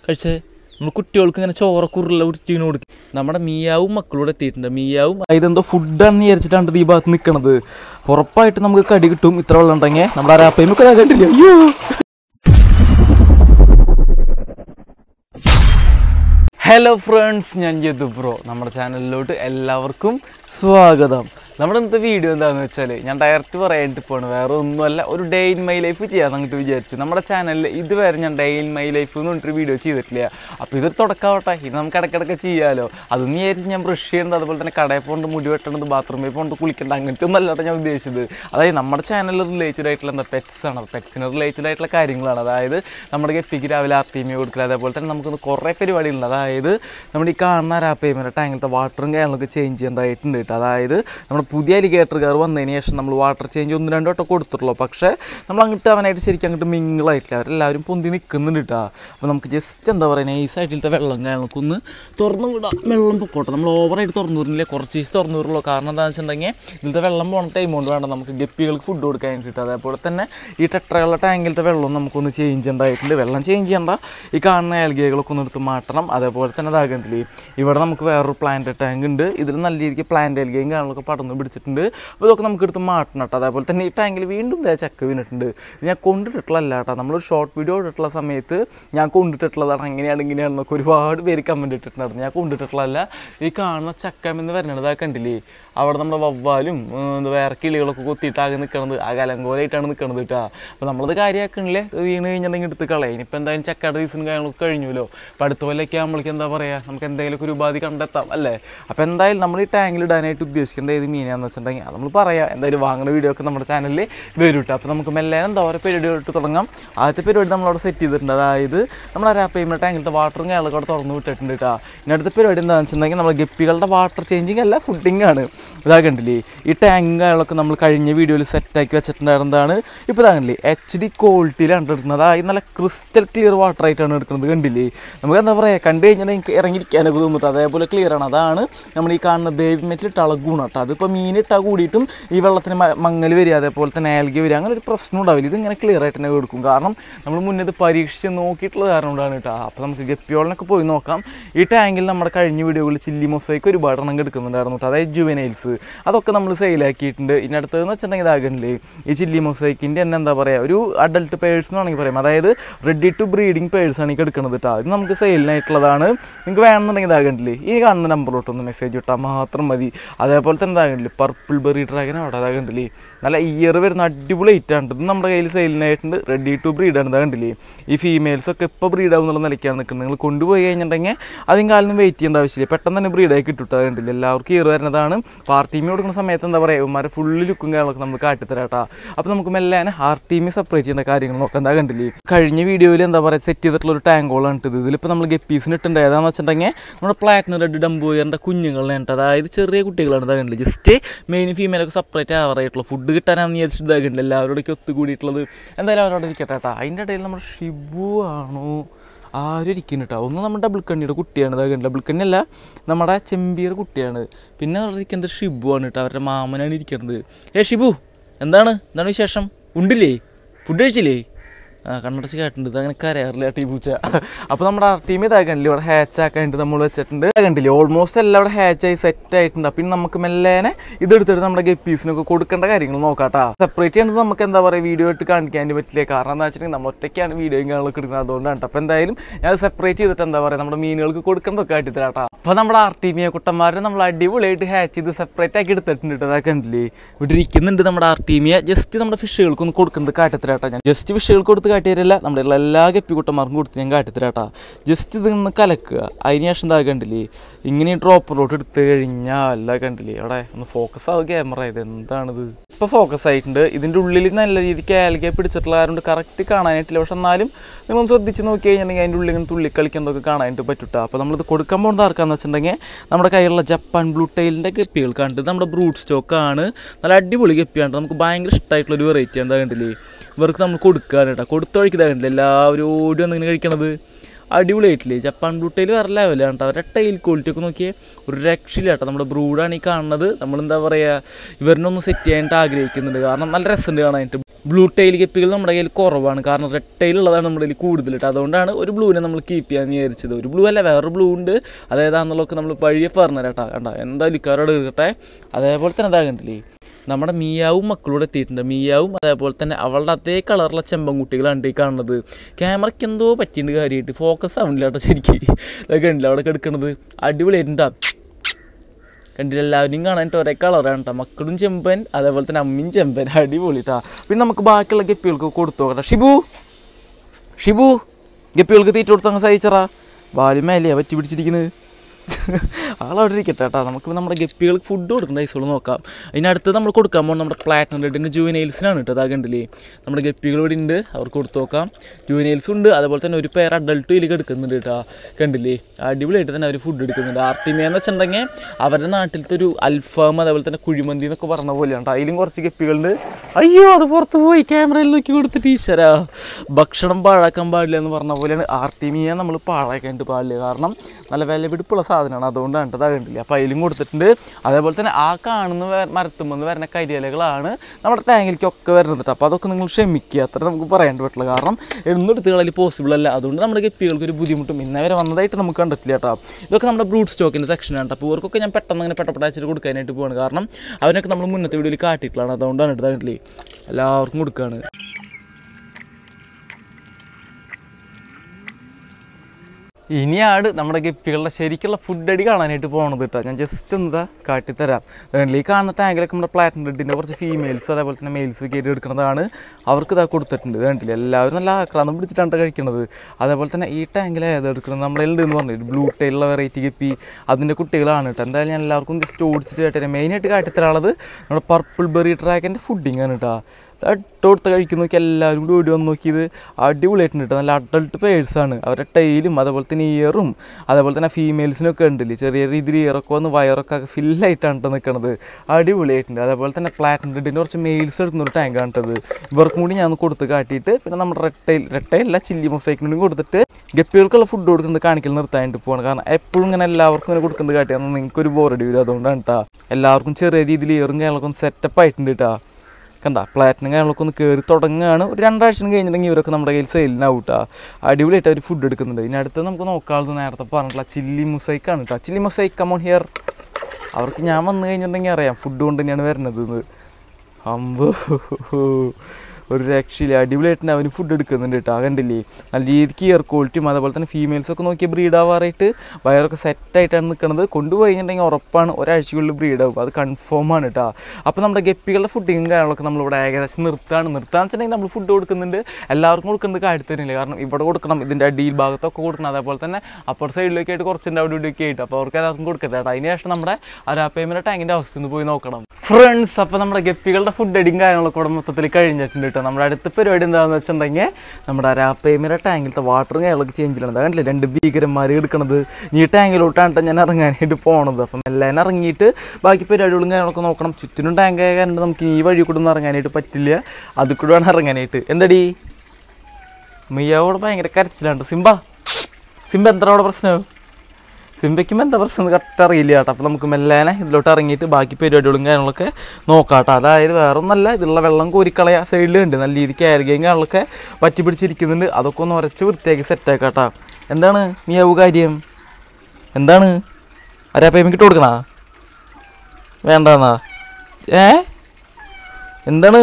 കഴിച്ചേ നമ്മൾ കുട്ടികൾക്ക് ഇങ്ങനെ ചോറൊക്കെ ഉരുള ഉരുട്ടിന് കൊടുക്കും നമ്മുടെ മിയാവും മക്കളോട് എത്തിയിട്ടുണ്ട് മിയാവും ഇതെന്തോ ഫുഡാണെന്ന് വിചാരിച്ചിട്ടാണ് ഈ ഭാഗത്ത് നിൽക്കണത് ഉറപ്പായിട്ട് നമുക്ക് കടി കിട്ടും ഇത്ര വെള്ളം ഉണ്ടെങ്കിൽ നമ്മുടെ അരാപ്പയ്മൊക്കെ കണ്ടില്ല അയ്യോ ഹലോ ഫ്രണ്ട്സ് ഞാൻ യദു ബ്രോ നമ്മുടെ ചാനലിലോട്ട് എല്ലാവർക്കും സ്വാഗതം നമ്മുടെ ഇന്നത്തെ വീഡിയോ എന്താണെന്ന് വെച്ചാൽ ഞാൻ ഡയറക്റ്റ് പറയാനായിട്ട് പോണ് വേറെ ഒന്നുമല്ല ഒരു ഡേ ഇൻ മൈ ലൈഫ് ചെയ്യാൻ അങ്ങോട്ട് വിചാരിച്ചു നമ്മുടെ ചാനലിൽ ഇതുവരെ ഞാൻ ഡേ ഇൻ മൈ ലൈഫ് എന്ന് പറഞ്ഞിട്ട് വീഡിയോ ചെയ്തിട്ടില്ല അപ്പോൾ ഇതൊരു തുടക്കമാവട്ടെ ഇത് നമുക്ക് ഇടയ്ക്കിടയ്ക്ക് ചെയ്യാമല്ലോ അതൊന്നും വിചാരിച്ച് ഞാൻ ബ്രഷ് ചെയ്യുന്നത് അതുപോലെ തന്നെ കടയിൽ പോകുന്നത് മുടി വെട്ടണത് ബാത്റൂമിൽ പോകുന്നത് കുളിക്കേണ്ട അങ്ങനത്തെ ഒന്നും അല്ലാതെ ഞാൻ ഉദ്ദേശിച്ചത് അതായത് നമ്മുടെ ചാനലിൽ റിലേറ്റഡ് ആയിട്ടുള്ള എന്താ പെറ്റ്സ് ആണ് പെറ്റ്സിന് റിലേറ്റഡ് ആയിട്ടുള്ള കാര്യങ്ങളാണ് അതായത് നമ്മുടെ ഗപ്പിക്ക് രാവിലെ ആർത്തിമി കൊടുക്കുക അതേപോലെ തന്നെ നമുക്കൊന്ന് കുറേ പരിപാടികളുണ്ട് അതായത് നമ്മുടെ ഈ കാണുന്ന രാപ്പേമിൻ്റെ ടാങ്കിലത്തെ വാട്ടറും കാര്യങ്ങളൊക്കെ ചേഞ്ച് ചെയ്യേണ്ടതായിട്ടുണ്ട് കേട്ടോ അതായത് നമ്മുടെ പുതിയ അലിഗേറ്റർ കാർ വന്നതിന് ശേഷം നമ്മൾ വാട്ടർ ചേഞ്ച് ഒന്ന് രണ്ടോ വട്ടം കൊടുത്തിട്ടുള്ളൂ പക്ഷേ നമ്മൾ അങ്ങോട്ട് അവനായിട്ട് ശരിക്കും അങ്ങോട്ട് മിങ്കിളായിട്ടില്ല അവരെല്ലാവരും പൊന്തി നിൽക്കുന്നുണ്ട് കേട്ടോ അപ്പോൾ നമുക്ക് ജസ്റ്റ് എന്താ പറയുക നൈസായിട്ടിലത്തെ വെള്ളം കാര്യങ്ങളൊക്കെ ഒന്ന് തുറന്നു വിടാം വെള്ളം പൊക്കോട്ടെ നമ്മൾ ഓവറായിട്ട് തുറന്നു വിടുന്നില്ല കുറച്ച് ദിവസം തുറന്നു വിടുള്ളൂ കാരണം എന്താണെന്ന് വെച്ചിട്ടുണ്ടെങ്കിൽ ഇതിലത്തെ വെള്ളം പോകണ ടൈം കൊണ്ട് വേണ്ട നമുക്ക് ഗപ്പികൾക്ക് ഫുഡ് കൊടുക്കാൻ വേണ്ടിയിട്ട് അതേപോലെ തന്നെ ഈ ടെട്രകളുടെ ടാങ്കിലത്തെ വെള്ളം നമുക്കൊന്ന് ചേഞ്ച് ചെയ്യേണ്ടതായിട്ടുണ്ട് വെള്ളം ചേഞ്ച് ചെയ്യേണ്ട ഈ കാണുന്ന ആൽഗികളൊക്കെ ഒന്ന് എടുത്ത് മാറ്റണം അതേപോലെ തന്നെ ഇതാകണ്ടില്ലേ ഇവിടെ നമുക്ക് വേറൊരു പ്ലാന്റ് ടാങ്ക് ഉണ്ട് ഇതിൽ നല്ല രീതിക്ക് പ്ലാന്റ് ആൽഗയും കാര്യങ്ങളൊക്കെ പടർന്ന് പിടിച്ചിട്ടുണ്ട് അപ്പോൾ ഇതൊക്കെ നമുക്ക് എടുത്ത് മാറ്റണം കേട്ടോ അതേപോലെ തന്നെ ഈ ടാങ്കിൽ വീണ്ടും ദേ ചക്ക വീണിട്ടുണ്ട് ഇത് ഞാൻ കൊണ്ടിട്ടുള്ളതല്ല കേട്ടോ നമ്മളൊരു ഷോർട്ട് വീഡിയോ ഇട്ടിട്ടുള്ള സമയത്ത് ഞാൻ കൊണ്ടിട്ടുള്ളതാണ് അങ്ങനെയാണ് ഇങ്ങനെയാണെന്നൊക്കെ ഒരുപാട് പേര് കമൻറ്റ് ഇട്ടിട്ടുണ്ടായിരുന്നു ഞാൻ കൊണ്ടിട്ടുള്ളതല്ല ഈ കാണുന്ന ചക്കമെന്ന് വരുന്നത് ഇതാ കണ്ടില്ലേ അവിടെ നമ്മുടെ വവ്വാലും ഉം, എന്താ വേറെ കിളികളൊക്കെ കൊത്തിയിട്ടാകെ നിൽക്കണത് ആ കലങ്കോലായിട്ടാണ് നിൽക്കണത് കേട്ടോ അപ്പോൾ നമ്മളത് കാര്യമാക്കണില്ലേ വീണ് കഴിഞ്ഞിട്ടുണ്ടെങ്കിൽ എടുത്ത് കളയും ഇനിയിപ്പോൾ എന്തായാലും ചക്കയുടെ സീസൺ കാര്യങ്ങളൊക്കെ കഴിഞ്ഞല്ലോ അപ്പോൾ അടുത്ത കൊല്ലമൊക്കെ ആകുമ്പോഴേക്കും എന്താ പറയുക നമുക്ക് എന്തെങ്കിലുമൊക്കെ ഒരു ഉപാധി കണ്ടെത്താം അല്ലേ അപ്പോൾ എന്തായാലും നമ്മൾ ഈ ടാങ്കിൽ ഇടാനായിട്ട് ഉദ്ദേശിക്കേണ്ട ഏത് മീനാന്ന് വെച്ചിട്ടുണ്ടെങ്കിൽ അത് നമ്മൾ പറയാം എന്തായാലും വാങ്ങുന്ന വീഡിയോ ഒക്കെ നമ്മുടെ ചാനലിൽ വരും കേട്ടോ അപ്പോൾ നമുക്ക് മെല്ലെ എന്താ പറയുക പരിപാടിയായിട്ട് തുടങ്ങാം ആദ്യത്തെ പരിപാടി നമ്മളവിടെ സെറ്റ് ചെയ്തിട്ടുണ്ട് അതായത് നമ്മൾ അരാപ്പയുമ്പോൾ ടാങ്കിലത്തെ വാട്ടറും കാര്യങ്ങളൊക്കെ അവിടെ തുറന്നു വിട്ടിട്ടുണ്ട് കേട്ടോ ഇനി അടുത്ത പരിപാടി എന്താണെന്ന് വെച്ചിട്ടുണ്ടെങ്കിൽ നമ്മൾ ഗപ്പികളുടെ വാട്ടർ ചേഞ്ചിങ് അല്ല ഫുഡിങ് ആണ് ഇതാ കണ്ടില്ലേ ഈ ടാങ്ക് കാര്യങ്ങളൊക്കെ നമ്മൾ കഴിഞ്ഞ വീഡിയോയിൽ സെറ്റാക്കി വെച്ചിട്ടുണ്ടായിരുന്നതാണ് ഇപ്പോൾ ഇതാ കണ്ടില്ലേ എച്ച് ഡി ക്വാളിറ്റിയിലാണ് എടുക്കുന്നത് അതായത് നല്ല ക്രിസ്റ്റൽ ക്ലിയർ വാട്ടർ ആയിട്ടാണ് എടുക്കുന്നത് കണ്ടില്ലേ നമുക്ക് എന്താ പറയുക കണ്ടു കഴിഞ്ഞാൽ എനിക്ക് ഇറങ്ങിയിരിക്കാനൊക്കെ തോന്നിട്ട് അതേപോലെ ക്ലിയർ ആണ് അതാണ് നമ്മൾ ഈ കാണുന്ന ബേബി മെറ്റിൽ ഇളകൂണ് കേട്ടോ അതിപ്പോൾ മീനിട്ടാൽ കൂടിയിട്ടും ഈ വെള്ളത്തിന് മ- മങ്ങൽ വരിക അതേപോലെ തന്നെ ആൽഗി വരിക അങ്ങനെ ഒരു പ്രശ്നം ഉണ്ടാവില്ല ഇതിങ്ങനെ ക്ലിയർ ആയിട്ട് തന്നെ കൊടുക്കും കാരണം നമ്മൾ മുന്നേ ഇത് പരീക്ഷിച്ച് നോക്കിയിട്ടുള്ള കാരണം കൊണ്ടാണ് കേട്ടോ അപ്പോൾ നമുക്ക് ഗപ്പിയോളിനൊക്കെ പോയി നോക്കാം ഈ ടാങ്കിൽ നമ്മുടെ കഴിഞ്ഞ വീഡിയോകളിൽ ചില്ലി മൊസൈക്ക് ഒരുപാട് എണ്ണം എടുക്കുന്നുണ്ടായിരുന്നു കേട്ടോ അതായത് ജുവനൈൽസ് അതൊക്കെ നമ്മൾ സെയിലാക്കിയിട്ടുണ്ട് ഇനി അടുത്തതെന്ന് വെച്ചിട്ടുണ്ടെങ്കിൽ ഇതാകണില്ലേ ഈ ചില്ലി മൊസൈക്കിൻ്റെ തന്നെ എന്താ പറയുക ഒരു അഡൽട്ട് പേഴ്സ് എന്ന് വേണമെങ്കിൽ പറയാം അതായത് റെഡി ടു ബ്രീഡിങ് പേഴ്സ് ആണ് ഈ എടുക്കുന്നത് കേട്ടോ ഇത് നമുക്ക് സെയിലിനായിട്ടുള്ളതാണ് നിങ്ങൾക്ക് വേണമെന്നുണ്ടെങ്കിൽ ഇതാകണ്ടില്ലേ ഈ കാണുന്ന നമ്പറിലോട്ടൊന്ന് മെസ്സേജ് ഇട്ടാൽ മാത്രം മതി അതേപോലെ തന്നെ ഇതാകണ്ടില്ലേ പർപ്പിൾ ബെറി ഡ്രാഗൻ അവിടെ അതാകണ്ടില്ലേ നല്ല ഇയർ വരുന്ന അടിപൊളി ഐറ്റാണ് ഇത് നമ്മുടെ കയ്യിൽ സെയിലിനായിട്ടുണ്ട് റെഡി ടു ബ്രീഡാണ് ഇതാ കണ്ടില്ലേ ഈ ഫീമെയിൽസ് ഒക്കെ ഇപ്പോൾ ബ്രീഡ് ആവുന്നുള്ള നിലയ്ക്കാണ് നിൽക്കുന്നത് നിങ്ങൾ കൊണ്ടുപോയി കഴിഞ്ഞിട്ടുണ്ടെങ്കിൽ അതിന് കാലം വെയിറ്റ് ചെയ്യേണ്ട ആവശ്യമില്ല പെട്ടെന്ന് തന്നെ ബ്രീഡായി കിട്ടും അത് കണ്ടില്ല എല്ലാവർക്കും ഇയർ വരുന്നതാണ് പാർട്ടീമി കൊടുക്കുന്ന സമയത്ത് എന്താ പറയുക ഇവന്മാരെ ഫുള്ള് ലുക്കും കാര്യങ്ങളൊക്കെ നമുക്ക് കാട്ടിത്തരാട്ടാ അപ്പോൾ നമുക്ക് മെല്ലെ ഹാർ ടീമി സെപ്പറേറ്റ് ചെയ്യേണ്ട കാര്യങ്ങൾ നോക്കാം എന്താ കണ്ടില്ലേ കഴിഞ്ഞ വീഡിയോയിൽ എന്താ പറയുക സെറ്റ് ചെയ്തിട്ടുള്ള ഒരു ടാങ്കോളാണ് ഇത് ഇതിലിപ്പോൾ നമ്മൾ ഗപ്പീസിന് ഇട്ടുണ്ട് ഏതാണെന്ന് വെച്ചിട്ടുണ്ടെങ്കിൽ നമ്മുടെ പ്ലാറ്റിനം റെഡ് ഡംബോയറിൻ്റെ കുഞ്ഞുങ്ങളെ ഉണ്ട് അതായത് ചെറിയ കുട്ടികളാണ് ഇതാ കണ്ടില്ല ജസ്റ്റ് മെയിൻ ഫീമെയിലൊക്കെ സെപ്പറേറ്റ് ആവാറായിട്ടുള്ള ഫുഡ് കിട്ടാനാണെന്ന് വിചാരിച്ചിട്ട് ഇതാകണ്ടില്ല എല്ലാവരോടൊക്കെ ഒത്തുകൂടിയിട്ടുള്ളത് എന്തായാലും അവരോട് ഇരിക്കട്ടെ കേട്ടോ അതിൻ്റെ ഇടയിൽ നമ്മുടെ ഷിബു ആണോ ആരും ഇരിക്കുന്നു കേട്ടോ ഒന്ന് നമ്മുടെ ഡബിൾ കണ്ണിയുടെ കുട്ടിയാണ് ഇതാകണ്ട ഡബിൾ കണ്ണി അല്ല നമ്മുടെ ചെമ്പിയുടെ കുട്ടിയാണ് പിന്നെ അവിടെ ഇരിക്കുന്നത് ഷിബു ആണ് കേട്ടോ അവരുടെ മാമനാണ് ഇരിക്കുന്നത് ഏ ഷിബു എന്താണ് എന്താണ് വിശേഷം ഉണ്ടില്ലേ ഫുഡ് കഴിച്ചില്ലേ ആ കണ്ണടച്ച് കേട്ടിട്ടുണ്ട് ഇത് അങ്ങനെ കരയാറില്ല ടീ പൂച്ച അപ്പോൾ നമ്മുടെ ടീം ഇതാക്കണ്ടില്ലേ ഇവിടെ ഹാച്ച് ആക്കാനായിട്ട് നമ്മൾ വെച്ചിട്ടുണ്ട് കണ്ടില്ലേ ഓൾമോസ്റ്റ് എല്ലാം ഇവിടെ ഹാച്ച് ആയി സെറ്റ് ആയിട്ടുണ്ട് അപ്പം നമുക്ക് മെല്ലേനെ ഇതെടുത്തിട്ട് നമ്മുടെ ഗപ്പീസിനൊക്കെ കൊടുക്കേണ്ട കാര്യങ്ങൾ നോക്കാട്ടാ സെപ്പറേറ്റ് ചെയ്യുന്നത് നമുക്ക് എന്താ പറയുക വീഡിയോ ആയിട്ട് കാണിക്കാൻ പറ്റില്ല കാരണം എന്താ വെച്ചിട്ടുണ്ടെങ്കിൽ നമ്മൾ ഒറ്റയ്ക്കാണ് വീഡിയോയും കാര്യങ്ങളൊക്കെ എടുക്കുന്നത് അതുകൊണ്ടാണ് അപ്പോൾ എന്തായാലും ഞാൻ സെപ്പറേറ്റ് ചെയ്തിട്ട് എന്താ പറയുക നമ്മുടെ മീനുകൾക്ക് കൊടുക്കേണ്ടതൊക്കെ ആയിട്ട് തരാട്ടാ അപ്പോൾ നമ്മുടെ ആർ ടി മിയെ കുട്ടന്മാരെ നമ്മൾ അടിപൊളിയായിട്ട് ഹാച്ച് ചെയ്ത് സെപ്പറേറ്റ് ആക്കി എടുത്തിട്ടുണ്ട് കേട്ടോ അതൊക്കെ കണ്ടില്ലേ ഇവിടെ ഇരിക്കുന്നുണ്ട് നമ്മുടെ ആർ ടി മിയെ ജസ്റ്റ് നമ്മുടെ ഫിഷുകൾക്ക് ഒന്ന് കൊടുക്കുന്നത് കാട്ടിത്തരാട്ടാ ഞാൻ ജസ്റ്റ് ഫിഷുകൾക്ക് കൊടുത്ത് കാട്ടിത്തരില്ല നമ്മുടെ ഉള്ള എല്ലാ ഗപ്പി കുട്ടന്മാർക്കും കൊടുത്ത് ഞാൻ കാട്ടിത്തരാട്ടാ ജസ്റ്റ് ഇത് നിന്ന് കലക്കുക അതിന് ശേഷം എന്താ കണ്ടില്ലേ ഇങ്ങനെ ഡ്രോപ്പറിലോട്ട് എടുത്തു കഴിഞ്ഞാൽ എല്ലാ കണ്ടില്ലേ അവിടെ ഒന്ന് ഫോക്കസ് ആവുക ക്യാമറ ഇത് എന്താണിത് ഇപ്പോൾ ഫോക്കസ് ആയിട്ടുണ്ട് ഇതിൻ്റെ ഉള്ളിൽ നല്ല രീതിക്ക് ആൽഗെ പിടിച്ചിട്ടുള്ള ആയതുകൊണ്ട് കറക്റ്റ് കാണാനായിട്ടില്ല പക്ഷെ എന്നാലും നിങ്ങൾ ശ്രദ്ധിച്ച് നോക്കി കഴിഞ്ഞിട്ടുണ്ടെങ്കിൽ അതിൻ്റെ ഉള്ളിൽ ഇങ്ങനെ തുള്ളി കളിക്കുന്നതൊക്കെ കാണാനായിട്ട് പറ്റൂട്ടോ അപ്പോൾ നമ്മളിത് കൊടുക്കാൻ പോകുന്നത് ആർക്കാന്ന് വെച്ചിട്ടുണ്ടെങ്കിൽ നമ്മുടെ കയ്യിലുള്ള ജപ്പാൻ ബ്ലൂ ടൈലിൻ്റെ ഗപ്പികൾക്കാണ് ഇത് നമ്മുടെ ബ്രൂട്ട് സ്റ്റോക്കാണ് നല്ല അടിപൊളി ഗപ്പിയാണ് നമുക്ക് ഭയങ്കര ഇഷ്ടമായിട്ടുള്ള ഒരു വെറൈറ്റി ആണ് കണ്ടില്ലേ ഇവർക്ക് നമ്മൾ കൊടുക്കാണ് കേട്ടോ കൊടുത്ത വഴിക്ക് കണ്ടില്ലേ എല്ലാവരും ഓടി വന്ന് ഇങ്ങനെ കഴിക്കണത് അടിപൊളിയായിട്ടില്ലേ ജപ്പാൻ ബ്ലൂ ടൈൽ വേറെ ലെവലാണ് കേട്ടോ അവരുടെ ടൈൽ ക്വാളിറ്റി ഒക്കെ നോക്കിയേ ഒരു രക്ഷയില്ല കേട്ടോ നമ്മുടെ ബ്രൂഡാണ് ഈ കാണുന്നത് നമ്മളെന്താ പറയുക ഇവരിനൊന്ന് സെറ്റ് ചെയ്യാനായിട്ട് ആഗ്രഹിക്കുന്നുണ്ട് കാരണം നല്ല രസമുണ്ട് കാണാനായിട്ട് ബ്ലൂ ടൈൽ ഗപ്പികൾ നമ്മുടെ കയ്യിൽ കുറവാണ് കാരണം റെഡ് ടൈൽ ഉള്ളതാണ് നമ്മുടെ കയ്യിൽ കൂടുതൽ കേട്ടോ അതുകൊണ്ടാണ് ഒരു ബ്ലൂവിനെ നമ്മൾ കീപ്പ് ചെയ്യാൻ വിചാരിച്ചത് ഒരു ബ്ലൂ അല്ല വേറൊരു ബ്ലൂ ഉണ്ട് അതേതാണെന്നുള്ളതൊക്കെ നമ്മൾ വഴിയെ പറഞ്ഞു കേട്ടോ കണ്ട എന്തായാലും ഇക്കാരോട് എടുക്കട്ടെ അതേപോലെ തന്നെ ഇതാ കണ്ടില്ലേ നമ്മുടെ മിയാവും മക്കളോട് എത്തിയിട്ടുണ്ട് മിയാവും അതേപോലെ തന്നെ അവളുടെ അതേ കളറുള്ള ചെമ്പൻകുട്ടികളാണ് ഈ കാണുന്നത് ക്യാമറയ്ക്ക് എന്തോ പറ്റിയിട്ടുണ്ട് കാര്യമായിട്ട് ഫോക്കസ് ആവുന്നില്ല കേട്ടോ ശരിക്കും ഇതൊക്കെ കണ്ടില്ല അവിടെ കിടക്കണത് അടിപൊളിയായിട്ടുണ്ടാ കണ്ടില്ല എല്ലാവരും കാണാനായിട്ട് ഒരേ കളറാണ് കേട്ടോ മക്കളും ചെമ്പൻ അതേപോലെ തന്നെ അമ്മയും ചെമ്പൻ അടിപൊളി കേട്ടോ പിന്നെ നമുക്ക് ബാക്കിയുള്ള ഗപ്പികൾക്ക് കൊടുത്തു നോക്കട്ടെ ഷിബു ഷിബു ഗപ്പികൾക്ക് തീറ്റ കൊടുത്തങ്ങ് സഹിച്ചറാ വാലി മേലെയാ പറ്റി പിടിച്ചിരിക്കുന്നത് ആളവിടെ ഇരിക്കട്ടെ കേട്ടോ നമുക്ക് നമ്മുടെ ഗപ്പികൾക്ക് ഫുഡ് കൊടുക്കേണ്ട ഐസുകൾ നോക്കാം അതിനടുത്ത് നമ്മൾ കൊടുക്കാൻ പോകുന്നത് നമ്മുടെ പ്ലാറ്റിനം റെഡിൻ്റെ ജൂവനൈൽസിനാണ് കേട്ടോ അതാ കണ്ടില്ലേ നമ്മുടെ ഗപ്പികൾ ഇവിടെ ഉണ്ട് അവർക്ക് കൊടുത്തു നോക്കാം ജൂവനൈൽസും ഉണ്ട് അതുപോലെ തന്നെ ഒരു പേർ അഡൾട്ടും ഇതിലേക്ക് എടുക്കുന്നുണ്ട് കേട്ടോ കണ്ടില്ലേ അടിപൊളിയായിട്ട് തന്നെ അവർ ഫുഡ് എടുക്കുന്നുണ്ട് ആർട്ടിമിയ എന്ന് വെച്ചിട്ടുണ്ടെങ്കിൽ അവരുടെ നാട്ടിലത്തെ ഒരു അൽഫാം അതേപോലെ തന്നെ കുഴിമന്തി എന്നൊക്കെ പറഞ്ഞ പോലെയാണ് കേട്ടോ അതിലും കുറച്ച് ഗപ്പികളുണ്ട് അയ്യോ അത് പുറത്ത് പോയി ക്യാമറയിൽ നോക്കി കൊടുത്തിട്ട് ഈശ്വരാ ഭക്ഷണം പാഴാക്കാൻ പാടില്ല എന്ന് പറഞ്ഞ പോലെയാണ് ആർട്ടിമിയ നമ്മൾ പാഴാക്കാനായിട്ട് പാടില്ല കാരണം നല്ല വിലപിടിപ്പുള്ള സാധനമാണ് അതുകൊണ്ടാണ് കേട്ടോ കണ്ടില്ല അപ്പോൾ അതിലും കൊടുത്തിട്ടുണ്ട് അതേപോലെ തന്നെ ആ കാണുന്ന വേ- മരത്തുമെന്ന് വരുന്ന കരിയിലകളാണ് നമ്മുടെ ടാങ്കിലേക്കൊക്കെ വരുന്നത് കേട്ടോ അപ്പോൾ അതൊക്കെ നിങ്ങൾ ക്ഷമിക്കുക അത്ര നമുക്ക് പറയാൻ പറ്റില്ല കാരണം എന്നും എടുത്ത് കളയിൽ പോസിബിൾ അല്ല അതുകൊണ്ട് നമ്മുടെ ഗപ്പികൾക്ക് ഒരു ബുദ്ധിമുട്ടും ഇന്നേ വരെ വന്നതായിട്ട് നമുക്ക് കണ്ടിട്ടില്ല കേട്ടോ ഇതൊക്കെ നമ്മുടെ ബ്രൂട്ട് സ്റ്റോക്കിൻ്റെ സെക്ഷനാണ് കേട്ടോ അപ്പോൾ ഇവർക്കൊക്കെ ഞാൻ പെട്ടെന്ന് അങ്ങനെ പെട്ടപ്പെട്ടാച്ചിട്ട് കൊടുക്കാനായിട്ട് പോവാണ് കാരണം അവനൊക്കെ നമ്മൾ മുന്നത്തെ വീഡിയോയിൽ കാട്ടിയിട്ടുള്ളതാണ് അതുകൊണ്ടാണ് എടുത്ത് കണ്ടില്ലേ എല്ലാവർക്കും കൊടുക്കുകയാണ് ഇനിയാണ് നമ്മുടെ ഗപ്പികളുടെ ശരിക്കുള്ള ഫുഡ് അടി കാണാനായിട്ട് പോകണത് കേട്ടോ ഞാൻ ജസ്റ്റ് എന്താ കാട്ടിത്തരാം ഈ കാണുന്ന ടാങ്കിലൊക്കെ നമ്മുടെ പ്ലാറ്റിനം റെഡിൻ്റെ കുറച്ച് ഫീമെയിൽസും അതേപോലെ തന്നെ മെയിൽസും ഒക്കെ ആയിട്ട് എടുക്കുന്നതാണ് അവർക്ക് ഇതാ കൊടുത്തിട്ടുണ്ട് ഇത് കണ്ടില്ല എല്ലാവരും നല്ല ആക്രാന്തം പിടിച്ചിട്ടാണ് ട്ടോ കഴിക്കുന്നത് അതേപോലെ തന്നെ ഈ ടാങ്കിൽ ഏതാ എടുക്കുന്നത് നമ്മുടെ ഉണ്ട് എന്ന് പറഞ്ഞു ബ്ലൂ ടൈലുള്ള വെറൈറ്റി ഗപ്പി അതിൻ്റെ കുട്ടികളാണ് കേട്ടോ എന്തായാലും ഞാൻ എല്ലാവർക്കും ജസ്റ്റ് ഓടിച്ചിട്ട് കാട്ടിത്തരാം മെയിനായിട്ട് കാട്ടിത്തരാനുള്ളത് നമ്മുടെ പർപ്പിൾ ബെറി ട്രാക്കിൻ്റെ ഫുഡിങ് ആണ് കേട്ടോ തട്ടോടുത്ത് കഴിക്കുന്ന നോക്കി എല്ലാവരും കൂടി ഓടി വന്ന് നോക്കിയത് അടിപൊളിയായിട്ടുണ്ട് കേട്ടോ നല്ല അഡൾട്ട് പേഴ്സാണ് അവരുടെ ടൈലും അതേപോലെ തന്നെ ഇയറും അതേപോലെ തന്നെ ഫീമെയിൽസിനൊക്കെ ഉണ്ടല്ലേ ചെറിയ രീതിയിൽ ഇയറൊക്കെ വന്ന് വയറൊക്കെ ഫില്ലായിട്ടാണ് കേട്ടോ നിൽക്കുന്നത് അടിപൊളിയായിട്ടുണ്ട് അതേപോലെ തന്നെ പ്ലാറ്റിനം റെഡിൻ്റെ കുറച്ച് മെയിൽസ് എടുക്കുന്ന ഒരു ടാങ്കാണ് കേട്ടത് ഇവർക്കും കൂടി ഞാൻ ഒന്ന് കൊടുത്ത് കാട്ടിയിട്ട് പിന്നെ നമ്മുടെ റെട്ടയിൽ റെട്ടയിലല്ല ചില്ലി മൊസൈക്കിനും കൊടുത്തിട്ട് ഗപ്പികൾക്കുള്ള ഫുഡ് കൊടുക്കുന്നത് കാണിക്കൽ നിർത്താനായിട്ട് പോകണം കാരണം എപ്പോഴും ഇങ്ങനെ എല്ലാവർക്കും ഇങ്ങനെ കൊടുക്കുന്നത് കാട്ടിയാൽ നിങ്ങൾക്ക് ഒരു ബോറടി വരും അതുകൊണ്ടാണ് കേട്ടോ എല്ലാവർക്കും ചെറിയ രീതിയിൽ ഇയറും കാര്യങ്ങളൊക്കെ ഒന്ന് സെറ്റപ്പ് ആയിട്ടുണ്ട് കേട്ടോ കണ്ട പ്ലാറ്റിനം കാര്യങ്ങളൊക്കെ ഒന്ന് കയറി തുടങ്ങുകയാണ് ഒരു രണ്ടാഴ്ച കഴിഞ്ഞിട്ടുണ്ടെങ്കിൽ ഇവരൊക്കെ നമ്മുടെ കയ്യിൽ സെയിലിനാവും കേട്ടോ അടിപൊളിയായിട്ട് അവർ ഫുഡ് എടുക്കുന്നുണ്ട് ഇനി അടുത്ത് നമുക്ക് നോക്കാവുന്നത് നേരത്തെ പറഞ്ഞിട്ടുള്ള ചില്ലി മൊസൈക്കാണ് കേട്ടോ ചില്ലി മൊസൈക്ക് കമോൺ ഹിയർ അവർക്ക് ഞാൻ വന്നു കഴിഞ്ഞിട്ടുണ്ടെങ്കിൽ അറിയാം ഫുഡ് കൊണ്ട് തന്നെയാണ് വരുന്നത് എന്ന് അമ്പോ ഒരു രക്ഷയില്ല അടിപൊളിയായിട്ട് തന്നെ അവന് ഫുഡ് എടുക്കുന്നുണ്ട് കേട്ടോ കണ്ടില്ലേ നല്ല രീതിക്ക് ഇയർ ക്വാളിറ്റിയും അതേപോലെ തന്നെ ഫീമെയിൽസ് ഒക്കെ നോക്കിയാൽ ബ്രീഡ് ആവാറായിട്ട് വയറൊക്കെ സെറ്റായിട്ടാണ് നിൽക്കുന്നത് കൊണ്ടുപോയി കഴിഞ്ഞിട്ടുണ്ടെങ്കിൽ ഉറപ്പാണ് ഒരാഴ്ചക്കുള്ളിൽ ബ്രീഡ് ആവും അത് കൺഫേം ആണ് കേട്ടോ അപ്പോൾ നമ്മുടെ ഗപ്പികളുടെ ഫുഡിങ്ങും കാര്യങ്ങളൊക്കെ നമ്മളിവിടെ ഏകദേശം നിർത്താണ് നിർത്താന്ന് വെച്ചിട്ടുണ്ടെങ്കിൽ നമ്മൾ ഫുഡ് കൊടുക്കുന്നുണ്ട് എല്ലാവർക്കും കൊടുക്കുന്നത് കാര്യം തരുന്നില്ല കാരണം ഇവിടെ കൊടുക്കണം ഇതിൻ്റെ അടിയിൽ ഭാഗത്തൊക്കെ കൊടുക്കണം അതേപോലെ തന്നെ അപ്പുറ സൈഡിലൊക്കെ ആയിട്ട് കുറച്ചുണ്ട് അവിടെ ഇവിടെയൊക്കെ ആയിട്ട് അപ്പോൾ അവർക്ക് എല്ലാവർക്കും കൊടുക്കട്ടെ കേട്ടോ അതിന് ശേഷം നമ്മുടെ അരാപ്പേമിൻ്റെ ടാങ്കിൻ്റെ അവസ്ഥ ഒന്ന് പോയി നോക്കണം ഫ്രണ്ട്സ് അപ്പോൾ നമ്മുടെ ഗപ്പികളുടെ ഫുഡ് അടിയും കാര്യങ്ങളൊക്കെ ഇവിടെ മൊത്തത്തിൽ കഴിഞ്ഞിട്ടുണ്ട് കേട്ടോ നമ്മുടെ അടുത്ത പരിപാടി എന്താണെന്ന് വെച്ചിട്ടുണ്ടെങ്കിൽ നമ്മുടെ അരാപ്പേമിൻ്റെ ടാങ്കിലത്തെ വാട്ടറും കാര്യങ്ങളൊക്കെ ചേഞ്ച് ചെയ്യണം കണ്ടില്ലേ രണ്ട് ഭീകരന്മാർ എടുക്കണത് ഈ ടാങ്കിലോട്ടാണ് ട്ടോ ഞാൻ ഇറങ്ങാനായിട്ട് പോണത് അപ്പം എല്ലാം ഇറങ്ങിയിട്ട് ബാക്കി പരിപാടികളും കാര്യങ്ങളൊക്കെ നോക്കണം ചുറ്റിനും ടാങ്ക് ആയ കാരണം നമുക്ക് ഈ വഴി കൂടെ ഒന്നും ഇറങ്ങാനായിട്ട് പറ്റില്ല അതിൽ കൂടെ വേണം ഇറങ്ങാനായിട്ട് എന്തടി മിയാവോട് ഭയങ്കര കരച്ചിലാണ് സിംബ സിംബ എന്താ അവിടെ പ്രശ്നം സിംബയ്ക്കും എന്താ പ്രശ്നം എന്ന് കറക്റ്റ് അറിയില്ല കേട്ടോ അപ്പോൾ നമുക്ക് മെല്ലേനെ ഇതിലോട്ട് ഇറങ്ങിയിട്ട് ബാക്കി പരിപാടികളും കാര്യങ്ങളൊക്കെ നോക്കാം കേട്ടോ അതായത് വേറെ ഒന്നല്ല ഇതിലുള്ള വെള്ളം കോരിക്കളയ സൈഡിലുണ്ട് നല്ല രീതിക്ക് ആരുകയും കാര്യങ്ങളൊക്കെ പറ്റി പിടിച്ചിരിക്കുന്നുണ്ട് അതൊക്കെ ഒന്ന് ഉരച്ച് വൃത്തിയാക്കി സെറ്റാക്കാം കേട്ടോ എന്താണ് മിയാവു കാര്യം എന്താണ് ആരാ പേയ്മെൻറ്റ് കൊടുക്കണ വേണ്ടെന്നാ ഏ എന്താണ്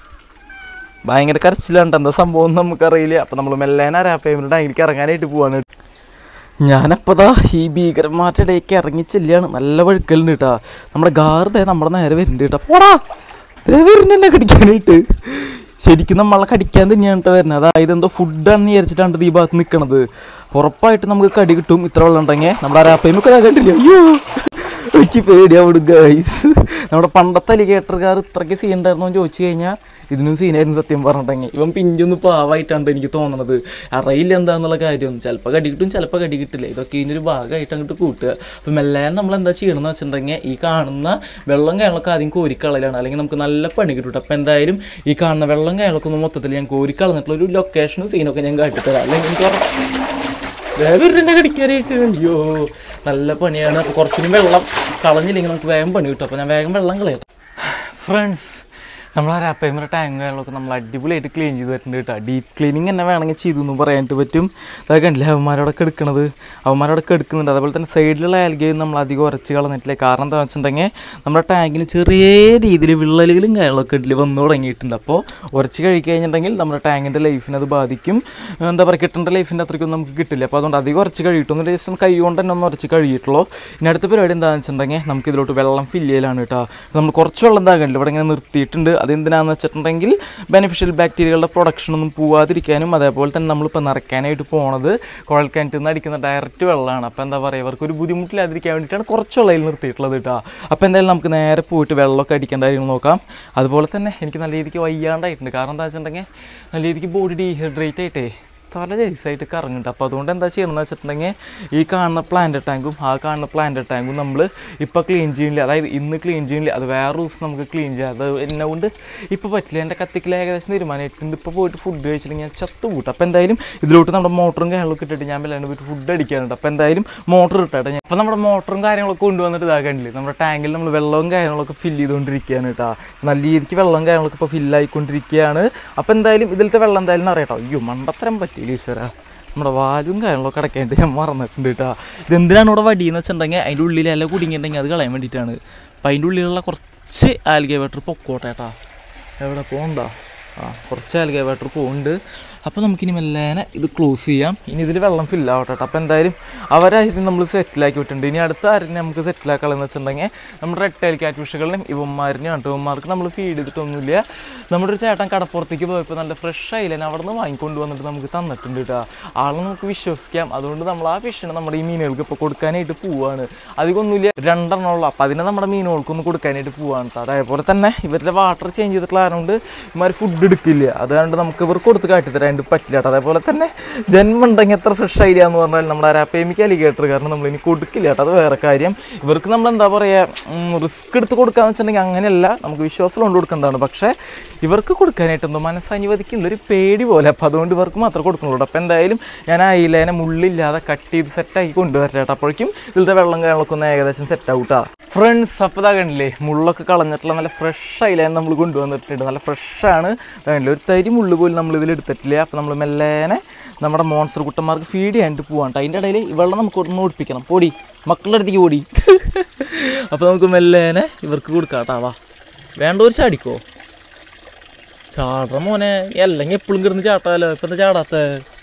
ഭയങ്കര കരച്ചിലാണ് എന്താ സംഭവം എന്ന് നമുക്കറിയില്ല അപ്പം നമ്മൾ മെല്ലേനെ ആരാ പേയ്മെൻറ്റ് ടാങ്കിലേക്ക് ഇറങ്ങാനായിട്ട് പോവാണ് ഞാനപ്പതാ ഈ ഭീകരന്മാരുടെ ഇടയ്ക്ക് ഇറങ്ങി ചെല്ലുകയാണ് നല്ല വഴുക്കലുണ്ട് കേട്ടാ നമ്മുടെ ഗാറ് ദേ നമ്മുടെ നേരെ വരുന്നുണ്ട് കേട്ടോ പോടാ ദേ വരുന്നുണ്ട് എന്നെ കടിക്കാനായിട്ട് ശരിക്കും നമ്മളെ കടിക്കാൻ തന്നെയാണ് കേട്ടോ വരുന്നത് അതായത് എന്തോ ഫുഡാണെന്ന് വിചാരിച്ചിട്ടാണ് ഈ ഭാഗത്ത് നിൽക്കണത് ഉറപ്പായിട്ട് നമുക്ക് കടി കിട്ടും ഇത്ര വെള്ളം ഉണ്ടെങ്കിൽ നമ്മുടെ അരാപ്പയ്മൊക്കെ കണ്ടില്ല അയ്യോ എനിക്ക് പേടിയാവിടും ഗൈസ് നമ്മുടെ പണ്ടത്തെ അലിഗേറ്റർകാർ ഇത്രയ്ക്ക് സീൻ ഉണ്ടായിരുന്നോ എന്ന് ചോദിച്ചു കഴിഞ്ഞാൽ ഇതിനും സീനായിരുന്നു സത്യം പറഞ്ഞിട്ടെങ്കിൽ ഇവൻ പിഞ്ചൊന്ന് പാവായിട്ടാണ് എനിക്ക് തോന്നണത് അറിയില്ല എന്താന്നുള്ള കാര്യം ചിലപ്പോൾ കടി കിട്ടും ചിലപ്പോൾ കടി കിട്ടില്ല ഇതൊക്കെ ഇതിനൊരു ഭാഗമായിട്ട് അങ്ങോട്ട് കൂട്ടുക അപ്പം മെല്ലെ നമ്മൾ എന്താ ചെയ്യണമെന്ന് വെച്ചിട്ടുണ്ടെങ്കിൽ ഈ കാണുന്ന വെള്ളം കാര്യങ്ങളൊക്കെ ആദ്യം കോരിക്കളയിലാണ് അല്ലെങ്കിൽ നമുക്ക് നല്ല പണി കിട്ടും അപ്പം എന്തായാലും ഈ കാണുന്ന വെള്ളം കാര്യങ്ങളൊക്കെ ഒന്ന് മൊത്തത്തിൽ ഞാൻ കോരിക്കളഞ്ഞിട്ടുള്ള ഒരു ലൊക്കേഷനും സീനൊക്കെ ഞാൻ കാട്ടിത്തരാം അല്ലെങ്കിൽ എനിക്ക് ഉറപ്പ് വേഗം കടിക്കാനായിട്ട് അയ്യോ നല്ല പണിയാണ് അപ്പോൾ കുറച്ചുകൂടി വെള്ളം കളഞ്ഞില്ലെങ്കിൽ നമുക്ക് വേഗം പണി കിട്ടും അപ്പോൾ ഞാൻ വേഗം വെള്ളം കളയട്ടെ ഫ്രണ്ട്സ് നമ്മൾ ആ രാപ്പേമറ ടാങ്കുകളൊക്കെ നമ്മൾ അടിപൊളിയായിട്ട് ക്ലീൻ ചെയ്ത് തരുന്നുണ്ട് കേട്ടോ ഡീപ്പ് ക്ലീനിങ് തന്നെ വേണമെങ്കിൽ ചെയ്തു എന്ന് പറയാനായിട്ട് പറ്റും അതൊക്കെ കണ്ടില്ലേ അവന്മാരോടൊക്കെ എടുക്കണത് അവന്മാരോടൊക്കെ എടുക്കുന്നുണ്ട് അതേപോലെ തന്നെ സൈഡിലുള്ള ആൽഗയും നമ്മൾ അധികം ഉറച്ച് കളഞ്ഞിട്ടില്ല കാരണം എന്താ വെച്ചിട്ടുണ്ടെങ്കിൽ നമ്മുടെ ടാങ്കിന് ചെറിയ രീതിയിൽ വിള്ളലുകളും കാര്യങ്ങളൊക്കെ ഇട്ടില്ല വന്നു തുടങ്ങിയിട്ടുണ്ട് അപ്പോൾ ഉറച്ച് കഴിച്ച് കഴിഞ്ഞിട്ടുണ്ടെങ്കിൽ നമ്മുടെ ടാങ്കിൻ്റെ ലൈഫിനെ അത് ബാധിക്കും എന്താ പറയുക കിട്ടേണ്ട ലൈഫിൻ്റെ അത്രയ്ക്കൊന്നും നമുക്ക് കിട്ടില്ല അപ്പോൾ അതുകൊണ്ട് അധികം ഉറച്ച് കഴിയിട്ടും ദിവസം കൈ കൊണ്ട് തന്നെ ഒന്ന് ഉറച്ച് കഴിയിട്ടുള്ളൂ ഇനി അടുത്ത പരിപാടി എന്താണെന്ന് വെച്ചിട്ടുണ്ടെങ്കിൽ നമുക്ക് ഇതിലോട്ട് വെള്ളം ഫില്ല് ചെയ്യലാണ് കേട്ടോ നമ്മൾ കുറച്ച് വെള്ളം എന്താകണ്ടില്ല ഇവിടെ ഇങ്ങനെ നിർത്തിയിട്ടുണ്ട് അതെന്തിനാന്ന് വെച്ചിട്ടുണ്ടെങ്കിൽ ബെനിഫിഷ്യൽ ബാക്ടീരിയകളുടെ പ്രൊഡക്ഷൻ ഒന്നും പോവാതിരിക്കാനും അതേപോലെ തന്നെ നമ്മളിപ്പോൾ നിറയ്ക്കാനായിട്ട് പോണത് കുഴൽ കിണറ്റിൽ നിന്ന് അടിക്കുന്ന ഡയറക്റ്റ് വെള്ളമാണ് അപ്പോൾ എന്താ പറയുക ഇവർക്ക് ഒരു ബുദ്ധിമുട്ടില്ലാതിരിക്കാൻ വേണ്ടിയിട്ടാണ് കുറച്ച് വെള്ളയിൽ നിർത്തിയിട്ടുള്ളത് കേട്ടോ അപ്പോൾ എന്തായാലും നമുക്ക് നേരെ പോയിട്ട് വെള്ളമൊക്കെ അടിക്കേണ്ട കാര്യങ്ങൾ നോക്കാം അതുപോലെ തന്നെ എനിക്ക് നല്ല രീതിക്ക് വയ്യാണ്ടായിട്ടുണ്ട് കാരണം എന്താ വെച്ചിട്ടുണ്ടെങ്കിൽ നല്ല രീതിക്ക് ബോഡി ഡീഹൈഡ്രേറ്റ് ആയിട്ടേ തല ജൈസായിട്ട് കറങ്ങുന്നുണ്ട് അപ്പോൾ അതുകൊണ്ട് എന്താ ചെയ്യണമെന്ന് വെച്ചിട്ടുണ്ടെങ്കിൽ ഈ കാണുന്ന പ്ലാന്റ് ടാങ്കും ആ കാണുന്ന പ്ലാന്റ് ടാങ്കും നമ്മൾ ഇപ്പോൾ ക്ലീൻ ചെയ്യുന്നില്ല അതായത് ഇന്ന് ക്ലീൻ ചെയ്യുന്നില്ല അത് വേറെ ദിവസം നമുക്ക് ക്ലീൻ ചെയ്യാം അത് എന്നെ കൊണ്ട് ഇപ്പോൾ പറ്റില്ല എൻ്റെ കത്തിക്കൽ ഏകദേശം തീരുമാനമായിട്ടുണ്ട് ഇപ്പോൾ പോയിട്ട് ഫുഡ് കഴിച്ചിട്ടുണ്ടെങ്കിൽ ഞാൻ ചത്തു കൂട്ടും അപ്പോൾ എന്തായാലും ഇതിലോട്ട് നമ്മുടെ മോട്ടറും കാര്യങ്ങളൊക്കെ ഇട്ടിട്ട് ഞാൻ വല്ലാണ്ട് പോയിട്ട് ഫുഡ് അടിക്കാനുണ്ട് അപ്പോൾ എന്തായാലും മോട്ടർ ഇട്ടട്ടെ ഞാൻ അപ്പോൾ നമ്മുടെ മോട്ടറും കാര്യങ്ങളൊക്കെ കൊണ്ടുവന്നിട്ട് ഇതാക്കണ്ടില്ലേ നമ്മുടെ ടാങ്കിൽ നമ്മൾ വെള്ളവും കാര്യങ്ങളൊക്കെ ഫില്ല് ചെയ്തുകൊണ്ടിരിക്കുകയാണ് കേട്ടോ നല്ല രീതിക്ക് വെള്ളവും കാര്യങ്ങളൊക്കെ ഇപ്പോൾ ഫില്ലായിക്കൊണ്ടിരിക്കുകയാണ് അപ്പോൾ എന്തായാലും ഇതിലത്തെ വെള്ളം എന്തായാലും അറിയാട്ടോ അയ്യോ മണ്ടത്തരം പറ്റിയില്ല ഈശ്വര നമ്മുടെ വാലും കാര്യങ്ങളൊക്കെ അടക്കാനായിട്ട് ഞാൻ മറന്നിട്ടുണ്ട് കേട്ടോ ഇതെന്തിനാണ് ഇവിടെ വടിയെന്ന് വെച്ചിട്ടുണ്ടെങ്കിൽ അതിൻ്റെ ഉള്ളിൽ ഇല കുടുങ്ങിയിട്ടുണ്ടെങ്കിൽ അത് കളയാൻ വേണ്ടിയിട്ടാണ് അപ്പം അതിൻ്റെ ഉള്ളിലുള്ള കുറച്ച് ആൽഗേ വാട്ടർ പൊക്കോട്ടെ കേട്ടോ എവിടെ പോകണ്ട ആ കുറച്ച് ആൽഗേ വാട്ടർ പോകുന്നുണ്ട് അപ്പോൾ നമുക്കിനി മെല്ലേനെ ഇത് ക്ലോസ് ചെയ്യാം ഇനി ഇതിൽ വെള്ളം ഫില്ലാവട്ടെ കേട്ടോ അപ്പോൾ എന്തായാലും അവരായിട്ട് നമ്മൾ സെറ്റിലാക്കി വിട്ടിട്ടുണ്ട് ഇനി അടുത്ത ആരും നമുക്ക് സെറ്റിലാക്കാളെന്ന് വെച്ചിട്ടുണ്ടെങ്കിൽ നമ്മുടെ റെഡ് ടൈൽ കാറ്റ് ഫിഷുകളിലും ഇവന്മാരിനെയും കേട്ടോ ഇവന്മാർക്ക് നമ്മൾ ഫീഡ് ചെയ്തിട്ടൊന്നുമില്ല നമ്മുടെ ഒരു ചേട്ടൻ കടപ്പുറത്തേക്ക് പോയപ്പോൾ നല്ല ഫ്രഷ് ആയില്ല അവിടെ നിന്ന് വാങ്ങിക്കൊണ്ട് വന്നിട്ട് നമുക്ക് തന്നിട്ടുണ്ട് കേട്ടോ ആളെ നമുക്ക് വിശ്വസിക്കാം അതുകൊണ്ട് നമ്മൾ ആ ഫിഷിനെ നമ്മുടെ ഈ മീനുകൾക്ക് ഇപ്പോൾ കൊടുക്കാനായിട്ട് പോവാണ് അധികമൊന്നുമില്ല രണ്ടെണ്ണമുള്ള അപ്പോൾ അതിനെ നമ്മുടെ മീനുകൾക്കൊന്ന് കൊടുക്കാനായിട്ട് പോവാണ് കേട്ടോ അതേപോലെ തന്നെ ഇവരുടെ വാട്ടർ ചേഞ്ച് ചെയ്തിട്ടുള്ള കാരണം ഇവന്മാർ ഫുഡ് എടുക്കില്ല അതുകൊണ്ട് നമുക്ക് ഇവർ കൊടുത്ത് കാട്ടിത്തരാനായിട്ട് പറ്റില്ല കേട്ടോ അതേപോലെ തന്നെ ജന്മം ഉണ്ടെങ്കിൽ എത്ര ഫ്രഷ് ആയില്ല എന്ന് പറഞ്ഞാൽ നമ്മുടെ അരാപ്പേമിക്ക് അലിഗേറ്റർ കാരണം നമ്മൾ ഇനി കൊടുക്കില്ല കേട്ടോ അത് വേറെ കാര്യം ഇവർക്ക് നമ്മൾ എന്താ പറയുക റിസ്ക് എടുത്ത് കൊടുക്കാന്ന് വെച്ചിട്ടുണ്ടെങ്കിൽ അങ്ങനെയല്ല നമുക്ക് വിശ്വാസം കൊണ്ട് കൊടുക്കേണ്ടതാണ് പക്ഷേ ഇവർക്ക് കൊടുക്കാനായിട്ട് എന്തോ മനസ്സനുവദിക്കുള്ള ഒരു പേടി പോലെ അപ്പോൾ അതുകൊണ്ട് ഇവർക്ക് മാത്രമേ കൊടുക്കുന്നുള്ളൂ അപ്പോൾ എന്തായാലും ഞാൻ അയിലേനെ മുള്ളില്ലാതെ കട്ട് ചെയ്ത് സെറ്റാക്കി കൊണ്ടുവരട്ടെ കേട്ടോ അപ്പോഴേക്കും ഇതിലത്തെ വെള്ളം കാര്യങ്ങളൊക്കെ ഒന്ന് ഏകദേശം സെറ്റ് ഔട്ടാ ഫ്രണ്ട്സ് അപ്പോൾ ഇതാ കണ്ടില്ലേ മുള്ളൊക്കെ കളഞ്ഞിട്ടുള്ള നല്ല ഫ്രഷ് അയിലേനെ നമ്മൾ കൊണ്ടുവന്നിട്ടുണ്ട് നല്ല ഫ്രഷാണ് കണ്ടില്ലേ ഒരു തരി മുള്ള് പോലും നമ്മൾ ഇതിൽ എടുത്തിട്ടില്ല അപ്പോൾ നമ്മൾ മെല്ലേനെ നമ്മുടെ മോൺസ്റ്റർ കുട്ടന്മാർക്ക് ഫീഡ് ചെയ്യാനായിട്ട് പോവാണ് അതിൻ്റെ ഇടയിൽ ഈ വെള്ളം നമുക്ക് ഒന്ന് ഒടിപ്പിക്കണം പൊടി മക്കളുടെ അടുത്തേക്ക് ഓടി അപ്പോൾ നമുക്ക് മെല്ലേനെ ഇവർക്ക് കൊടുക്കാം കേട്ടോ വാ വേണ്ട ഒരു ചാടിക്കോ ചാടറ മോനെ അല്ലെങ്കിൽ എപ്പോഴും കിടന്ന് ചാട്ടാലോ ഇപ്പം എന്താ ചാടാത്ത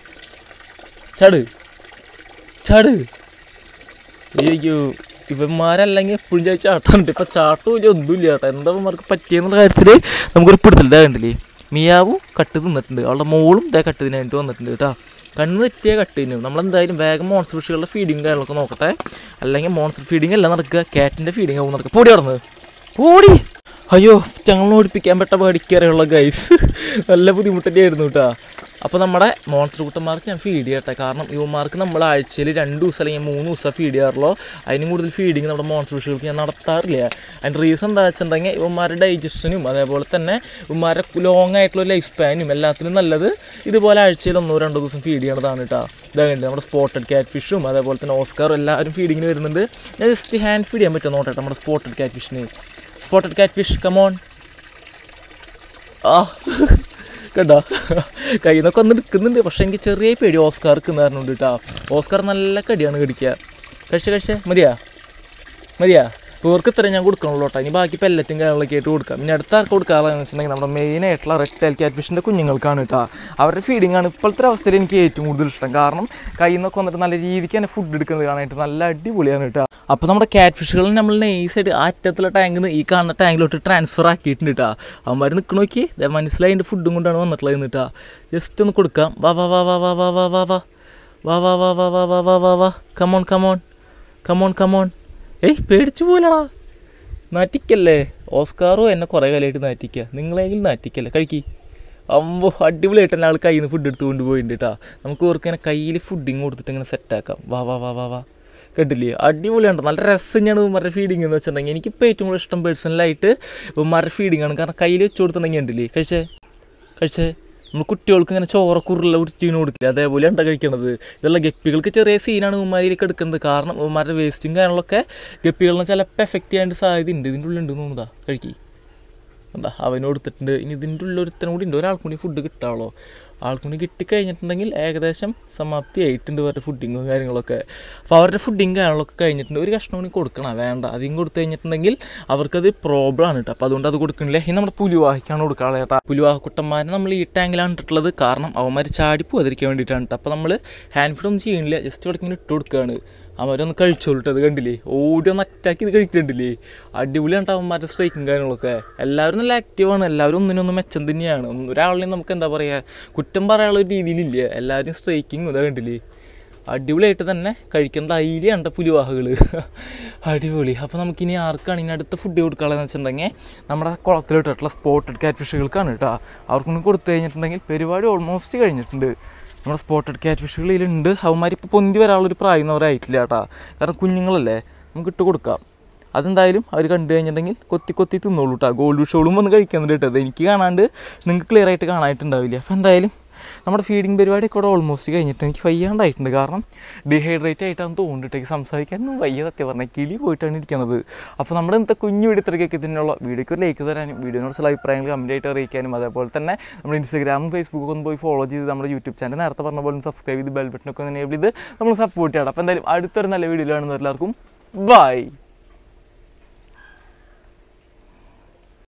ചാട് ചാട് അയ്യോ ഇവന്മാരല്ലെങ്കിൽ എപ്പോഴും ചാടി ചാട്ടാനുണ്ട് ഇപ്പം ചാട്ടവും ഇല്ല ഒന്നുമില്ല ചേട്ടാ എന്താ ഇവന്മാർക്ക് പറ്റിയെന്നുള്ള കാര്യത്തിൽ നമുക്കൊരു പിടുത്തില്ല കണ്ടില്ലേ മിയാവും കട്ട് തിന്നിട്ടുണ്ട് അവളുടെ മോളും ഇതേ കട്ട് തിന്നായിട്ട് വന്നിട്ടുണ്ട് കേട്ടോ കണ്ണ് തെറ്റിയ കട്ട് തിന്നും നമ്മളെന്തായാലും വേഗം മോൺസ്റ്റർ ഫിഷുകളുടെ ഫീഡിങ് കാര്യങ്ങളൊക്കെ നോക്കട്ടെ അല്ലെങ്കിൽ മോൺസ്റ്റർ ഫീഡിങ് അല്ല നടക്കുക കാറ്റിൻ്റെ ഫീഡിങ് ആവും നടക്കുക പൊടി നടന്ന് പൊടി അയ്യോ ഞങ്ങൾ ഓടിപ്പിക്കാൻ പെട്ട പേടിക്കാറുള്ള ഗൈസ് നല്ല ബുദ്ധിമുട്ടൊക്കെയായിരുന്നു കേട്ടോ അപ്പോൾ നമ്മുടെ മോൺസ്റ്റർ കുട്ടന്മാർക്ക് ഞാൻ ഫീഡ് ചെയ്യട്ടെ കാരണം ഇവന്മാർക്ക് നമ്മൾ ആഴ്ചയിൽ രണ്ട് ദിവസം അല്ലെങ്കിൽ മൂന്ന് ദിവസം ഫീഡ് ചെയ്യാറുള്ളൂ അതിനും കൂടുതൽ ഫീഡിങ് നമ്മുടെ മോൺസ്റ്റർ ഫിഷുകൾക്ക് ഞാൻ നടത്താറില്ല അതിൻ്റെ റീസൺ എന്താ വെച്ചിട്ടുണ്ടെങ്കിൽ ഇവന്മാരുടെ ഡൈജഷനും അതേപോലെ തന്നെ ഇവന്മാരുടെ ലോങ് ആയിട്ടുള്ള ലൈഫ് സ്പാനും എല്ലാത്തിനും നല്ലത് ഇതുപോലെ ആഴ്ചയിൽ ഒന്നോ രണ്ടോ ദിവസം ഫീഡ് ചെയ്യണതാണ് കേട്ടോ ഇതാകണ്ട് നമ്മുടെ സ്പോട്ടഡ് കാറ്റ് ഫിഷും അതേപോലെ തന്നെ ഓസ്കാറും എല്ലാവരും ഫീഡിങ്ങിന് വരുന്നുണ്ട് ഞാൻ ജസ്റ്റ് ഹാൻഡ് ഫീഡ് ചെയ്യാൻ പറ്റുമോ നോട്ടെ നമ്മുടെ സ്പോട്ടഡ് കാറ്റ് ഫിഷിന് സ്പോട്ടഡ് കാറ്റ് ഫിഷ് കമോൺ ആ കണ്ടോ കയ്യിൽ നിന്നൊക്കെ ഒന്ന് എടുക്കുന്നുണ്ട് പക്ഷെ എനിക്ക് ചെറിയ പേടി ഓസ്കാർ നിൽക്കുന്നതാരുണ്ട് കേട്ടോ ഓസ്കാർ നല്ല കടിയാണ് കടിക്കുക കഴിച്ച കഴിച്ചേ മതിയാ മതിയാ അപ്പോൾ ഇവർക്ക് ഇത്രയും ഞാൻ കൊടുക്കണുള്ളൂ കേട്ടോ ഇനി ബാക്കി പെല്ലറ്റും കാര്യങ്ങളൊക്കെ ആയിട്ട് കൊടുക്കാം പിന്നെ അടുത്ത ആർക്ക് കൊടുക്കാറെന്ന് വെച്ചിട്ടുണ്ടെങ്കിൽ നമ്മുടെ മെയിൻ ആയിട്ടുള്ള റെഡ് ടൈൽ ക്യാറ്റ് ഫിഷിൻ്റെ കുഞ്ഞുങ്ങൾക്കാണ് കേട്ടോ അവരുടെ ഫീഡിംഗ് ആണ് ഇപ്പോഴത്തെ അവസ്ഥയിൽ എനിക്ക് ഏറ്റവും കൂടുതൽ ഇഷ്ടം കാരണം കയ്യിൽ നിന്നൊക്കെ വന്നിട്ട് നല്ല രീതിക്ക് തന്നെ ഫുഡ് എടുക്കുന്നത് കാണാനായിട്ട് നല്ല അടിപൊളിയാണ് കേട്ടോ അപ്പോൾ നമ്മുടെ ക്യാറ്റ് ഫിഷുകൾ നമ്മൾ നൈസായിട്ട് ആ അറ്റത്തുള്ള ടാങ്കിൽ നിന്ന് ഈ കാണുന്ന ടാങ്കിലോട്ട് ട്രാൻസ്ഫർ ആക്കിയിട്ടുണ്ട് കേട്ടോ അവന്മാർ നിൽക്കണ നോക്കി മനസ്സിലായി അതിൻ്റെ ഫുഡും കൊണ്ടാണ് വന്നിട്ടുള്ളത് കേട്ടോ ജസ്റ്റ് ഒന്ന് കൊടുക്കാം വാ വാ വാ വാ വാ വാ വാ വാ വാ വാ വാ വാ വാ വാ വാ വാ വാ വാ കമോൺ കമോൺ കമോൺ കമോൺ ഏയ് പേടിച്ചു പോലടാ നാറ്റിക്കല്ലേ ഓസ്കാറോ എന്നെ കുറേ കാലമായിട്ട് നാറ്റിക്കുക നിങ്ങളെങ്കിലും നാറ്റിക്കല്ലേ കഴിക്കി അമ്പോ അടിപൊളിയായിട്ട് തന്നെ ആൾ കയ്യിൽ നിന്ന് ഫുഡ് എടുത്ത് കൊണ്ടുപോയിട്ടുണ്ട് കേട്ടോ നമുക്ക് ഓർക്ക് ഇങ്ങനെ കയ്യിൽ ഫുഡിങ് കൊടുത്തിട്ട് ഇങ്ങനെ സെറ്റാക്കാം വാ വാ വാ വാ വാ കേട്ടില്ലേ അടിപൊളിയാണ് നല്ല രസം തന്നെയാണ് ഉമ്മാരുടെ ഫീഡിങ് എന്ന് വെച്ചിട്ടുണ്ടെങ്കിൽ എനിക്കിപ്പോൾ ഏറ്റവും കൂടുതൽ ഇഷ്ടം പേഴ്സണലായിട്ട് ഉമ്മാരുടെ ഫീഡിങ് ആണ് കാരണം കയ്യിൽ വെച്ച് കൊടുത്തിട്ടുണ്ടെങ്കിൽ ഉണ്ടല്ലേ കഴിച്ചേ കഴിച്ചേ നമ്മൾ കുട്ടികൾക്ക് ഇങ്ങനെ ചോറൊക്കെ ഉരുള ഉരുട്ടിങ്ങനെ കൊടുക്കില്ല അതേപോലെ ഉണ്ടാ കഴിക്കണത് ഇതുള്ള ഗപ്പികൾക്ക് ചെറിയ സീനാണ് ഉമ്മാരിലേക്ക് എടുക്കുന്നത് കാരണം ഉമ്മാരുടെ വേസ്റ്റും കാര്യങ്ങളൊക്കെ ഗപ്പികളിനെ ചിലപ്പോൾ എഫക്റ്റ് ചെയ്യാണ്ട് സാധ്യത ഉണ്ട് ഇതിൻ്റെ ഉള്ളിൽ ഉണ്ട് തോന്നുന്നതാ കഴിക്കി എന്താ അവന് കൊടുത്തിട്ടുണ്ട് ഇനി ഇതിൻ്റെ ഉള്ളിൽ ഒരുത്തനും കൂടി ഉണ്ട് ഒരാൾക്കും കൂടി ഫുഡ് കിട്ടാമല്ലോ ആൾക്കും കൂടി കിട്ടിക്കഴിഞ്ഞിട്ടുണ്ടെങ്കിൽ ഏകദേശം സമാപ്തി ആയിട്ടുണ്ട് അവരുടെ ഫുഡിങ്ങും കാര്യങ്ങളൊക്കെ അപ്പോൾ അവരുടെ ഫുഡിങ് കാര്യങ്ങളൊക്കെ കഴിഞ്ഞിട്ടുണ്ട് ഒരു കഷ്ണം കൂടി കൊടുക്കണം വേണ്ട അധികം കൊടുത്തു കഴിഞ്ഞിട്ടുണ്ടെങ്കിൽ അവർക്കത് പ്രോബ്ലം ആണ് കേട്ടോ അപ്പോൾ അതുകൊണ്ട് അത് കൊടുക്കണില്ല ഇനി നമ്മുടെ പുലിവാഹിക്കാണ് കൊടുക്കാനുള്ളത് കേട്ടോ പുലിവാഹക്കുട്ടന്മാരെ നമ്മൾ ഈ ടാങ്കിലാണ് ഇട്ടിട്ടുള്ളത് കാരണം അവന്മാർ ചാടി പോകാതിരിക്കാൻ വേണ്ടിയിട്ടാണ് കേട്ടോ അപ്പോൾ നമ്മൾ ഹാൻഡ് ഫീഡ് ഒന്നും ചെയ്യണില്ല ജസ്റ്റ് ഇവിടെ ഇങ്ങനെ ഇട്ട് കൊടുക്കുകയാണ് അവരൊന്ന് കഴിച്ചോളിട്ട് അത് കണ്ടില്ലേ ഓടി ഒന്ന് അറ്റാക്ക് ചെയ്ത് കഴിക്കുന്നുണ്ടില്ലേ അടിപൊളിയാണ് അവന്മാരുടെ സ്ട്രൈക്കും കാര്യങ്ങളൊക്കെ എല്ലാവരും നല്ല ആക്റ്റീവാണ് എല്ലാവരും ഒന്നിനൊന്നും മെച്ചം തന്നെയാണ് ഒന്നും- ഒരാളിനെ നമുക്ക് എന്താ പറയുക കുറ്റം പറയാനുള്ള ഒരു രീതിയിലില്ല എല്ലാവരും സ്ട്രൈക്കിങ് ഇതാ കണ്ടില്ലേ അടിപൊളിയായിട്ട് തന്നെ കഴിക്കേണ്ട ഐലിയാണ് പുലിവാഹകൾ അടിപൊളി അപ്പോൾ നമുക്കിനി ആർക്കാണ് ഇനി അടുത്ത ഫുഡ് കൊടുക്കാനുള്ളതെന്ന് വെച്ചിട്ടുണ്ടെങ്കിൽ നമ്മുടെ കുളത്തിലിട്ടിട്ടുള്ള സ്പോട്ടഡ് കാറ്റ് ഫിഷുകൾക്കാണ് കേട്ടോ അവർക്കൊന്നും കൊടുത്തു കഴിഞ്ഞിട്ടുണ്ടെങ്കിൽ പരിപാടി ഓൾമോസ്റ്റ് കഴിഞ്ഞിട്ടുണ്ട് നമ്മുടെ സ്പോട്ടഡ് കാറ്റ് ഫിഷുകളിലുണ്ട് അവന്മാർ ഇപ്പോൾ പൊന്തി വരാനുള്ളൊരു പ്രായം അവരായിട്ടില്ല കേട്ടോ കാരണം കുഞ്ഞുങ്ങളല്ലേ നമുക്ക് ഇട്ട് കൊടുക്കാം അതെന്തായാലും അവർ കണ്ടു കഴിഞ്ഞിട്ടുണ്ടെങ്കിൽ കൊത്തി കൊത്തി തിന്നോളൂ കേട്ടോ ഗോൾഡ് ഫിഷുകളും വന്ന് കഴിക്കുന്നുണ്ട് കേട്ടോ അത് എനിക്ക് കാണാണ്ട് നിങ്ങൾക്ക് ക്ലിയർ ആയിട്ട് കാണാനായിട്ടുണ്ടാവില്ല അപ്പോൾ എന്തായാലും നമ്മുടെ ഫീഡിങ് പരിപാടി കൂടെ ഓൾമോസ്റ്റ് കഴിഞ്ഞിട്ട് എനിക്ക് വയ്യാണ്ടായിട്ടുണ്ട് കാരണം ഡീഹൈഡ്രേറ്റ് ആയിട്ടാണ് തോന്നിട്ട് എനിക്ക് സംസാരിക്കാനൊന്നും വയ്യ സത്യം പറഞ്ഞാൽ കിളി പോയിട്ടാണ് ഇരിക്കുന്നത് അപ്പോൾ നമ്മുടെ ഇന്നത്തെ കുഞ്ഞു വീഡിയോ ഇത്രയ്ക്കൊക്കെ തന്നെയുള്ള വീഡിയോക്ക് ഒരു ലൈക്ക് തരാനും വീഡിയോനോടുള്ള അഭിപ്രായങ്ങൾ കമൻറ്റ് ആയിട്ട് അറിയിക്കാനും അതേപോലെ തന്നെ നമ്മുടെ ഇൻസ്റ്റാഗ്രാമും ഫേസ്ബുക്കും ഒന്ന് പോയി ഫോളോ ചെയ്ത് നമ്മുടെ യൂട്യൂബ് ചാനൽ നേരത്തെ പറഞ്ഞ പോലെ സബ്സ്ക്രൈബ് ചെയ്ത് ബെൽ ബട്ടനൊക്കെ ഒന്ന് എനേബിൾ ചെയ്ത് നമ്മൾ സപ്പോർട്ട് ചെയ്യണം അപ്പോൾ എന്തായാലും അടുത്തൊരു നല്ല വീഡിയോ കാണുന്ന എല്ലാവർക്കും ബൈ